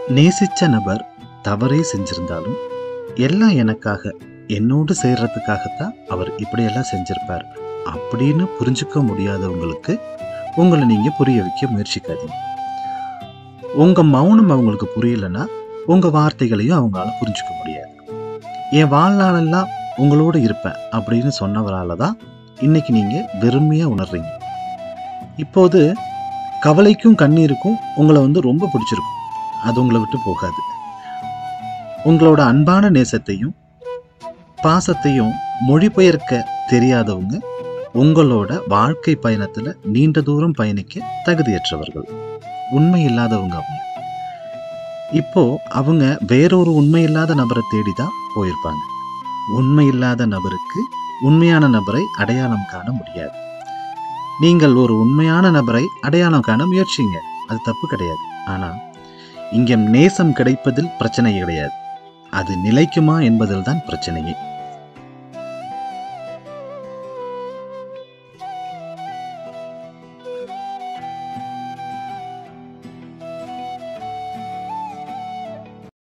நேசிச்ச நபர் தவறே செஞ்சிருந்தாலும் எல்லாம் எனக்காக என்னோடு சேர்றதுக்காகத்தான் அவர் இப்படியெல்லாம் செஞ்சிருப்பார் அப்படின்னு புரிஞ்சுக்க முடியாதவங்களுக்கு உங்களை நீங்க புரிய வைக்க முயற்சிக்காதீங்க உங்க மௌனம் அவங்களுக்கு புரியலன்னா உங்க வார்த்தைகளையும் அவங்களால புரிஞ்சுக்க முடியாது என் வாழ்நாளெல்லாம் உங்களோட இருப்பேன் அப்படின்னு சொன்னவரால தான் இன்னைக்கு நீங்க வெறுமையா உணர்றீங்க இப்போது கவலைக்கும் கண்ணீருக்கும் உங்களை வந்து ரொம்ப பிடிச்சிருக்கும் அது உங்களை விட்டு போகாது உங்களோட அன்பான நேசத்தையும் பாசத்தையும் மொழிபெயர்க்க தெரியாதவங்க உங்களோட வாழ்க்கை பயணத்துல நீண்ட தூரம் பயணிக்க தகுதியற்றவர்கள் உண்மை இல்லாதவங்க அவங்க இப்போ அவங்க வேறொரு உண்மை இல்லாத நபரை தேடி தான் போயிருப்பாங்க உண்மை இல்லாத நபருக்கு உண்மையான நபரை அடையாளம் காண முடியாது நீங்கள் ஒரு உண்மையான நபரை அடையாளம் காண முயற்சிங்க அது தப்பு கிடையாது ஆனா இங்கே நேசம் கிடைப்பதில் பிரச்சனை கிடையாது அது நிலைக்குமா என்பதில் தான் பிரச்சனையே